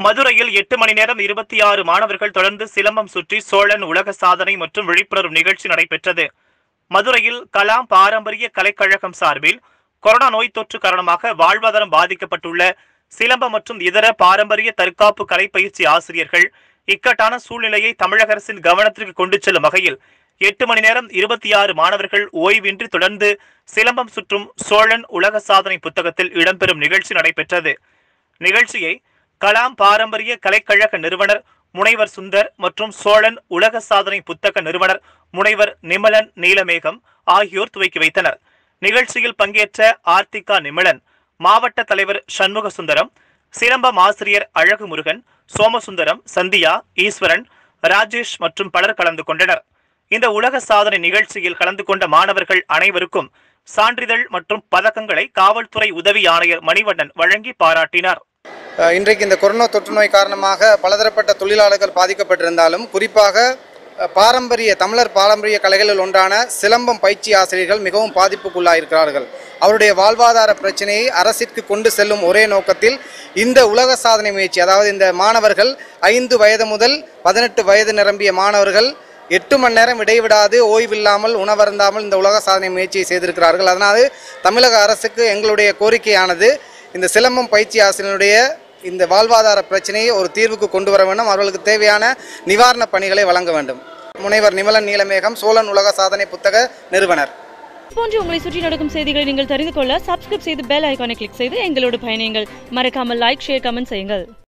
மதுரையில் எட்டு மணி நேரம் இருபத்தி ஆறு மாணவர்கள் தொடர்ந்து சிலம்பம் சுற்றி சோழன் உலக சாதனை மற்றும் விழிப்புணர்வு நிகழ்ச்சி நடைபெற்றது மதுரையில் கலாம் பாரம்பரிய கலைக்கழகம் சார்பில் கொரோனா நோய் தொற்று காரணமாக வாழ்வாதாரம் பாதிக்கப்பட்டுள்ள சிலம்பம் மற்றும் இதர பாரம்பரிய தற்காப்பு கலை பயிற்சி ஆசிரியர்கள் இக்கட்டான சூழ்நிலையை தமிழக அரசின் கவனத்திற்கு கொண்டு செல்லும் வகையில் எட்டு மணி நேரம் இருபத்தி ஆறு மாணவர்கள் ஓய்வின்றி தொடர்ந்து சிலம்பம் சுற்றும் சோழன் உலக சாதனை புத்தகத்தில் இடம்பெறும் நிகழ்ச்சி நடைபெற்றது நிகழ்ச்சியை கலாம் பாரம்பரிய கலைக்கழக நிறுவனர் முனைவர் சுந்தர் மற்றும் சோழன் உலக சாதனை புத்தக நிறுவனர் முனைவர் நிமலன் நீலமேகம் ஆகியோர் துவக்கி வைத்தனர் நிகழ்ச்சியில் பங்கேற்ற ஆர்த்திகா நிமலன் மாவட்ட தலைவர் சண்முக சுந்தரம் சிலம்பம் ஆசிரியர் அழகு முருகன் சோமசுந்தரம் சந்தியா ஈஸ்வரன் ராஜேஷ் மற்றும் பலர் கலந்து கொண்டனர் இந்த உலக சாதனை நிகழ்ச்சியில் கலந்து கொண்ட மாணவர்கள் அனைவருக்கும் சான்றிதழ் மற்றும் பதக்கங்களை காவல்துறை உதவி ஆணையர் மணிவண்ணன் வழங்கி பாராட்டினார் அஹ் இன்றைக்கு இந்த கொரோனா தொற்று நோய் காரணமாக பலதரப்பட்ட தொழிலாளர்கள் பாதிக்கப்பட்டிருந்தாலும் குறிப்பாக அஹ், பாரம்பரிய தமிழர் பாரம்பரிய கலைகளில் ஒன்றான சிலம்பம் பயிற்சி ஆசிரியர்கள் மிகவும் பாதிப்புக்குள்ளாயிருக்கிறார்கள் அவருடைய வாழ்வாதார பிரச்சனையை அரசிற்கு கொண்டு செல்லும் ஒரே நோக்கத்தில் இந்த உலக சாதனை முயற்சி அதாவது இந்த மாணவர்கள் ஐந்து வயது முதல் பதினெட்டு வயது நிரம்பிய மாணவர்கள் எட்டு மணி நேரம் இடைவிடாது ஓய்வில்லாமல் உணவருந்தாமல் இந்த உலக சாதனை முயற்சியை செய்திருக்கிறார்கள் அதனால் தமிழக அரசுக்கு எங்களுடைய கோரிக்கையானது இந்த சிலம்பம் பயிற்சி ஆசிரியருடைய இந்த வாழ்வாதார பிரச்சனையை ஒரு தீர்வுக்கு கொண்டு வர வேண்டும் அவர்களுக்கு தேவையான நிவாரணப் பணிகளை வழங்க வேண்டும் முனைவர் நிமலன் நீலமேகம் சோழன் உலக சாதனை புத்தக நிறுவனர் போன்று உங்களை சுற்றி நடக்கும் செய்திகளை நீங்கள் தெரிந்து கொள்ள சப்ஸ்கிரைப் செய்து பெல் ஐகானை கிளிக் செய்து எங்களோடு பயணியுங்கள் மறக்காமல் லைக் ஷேர் கமெண்ட் செய்யுங்கள்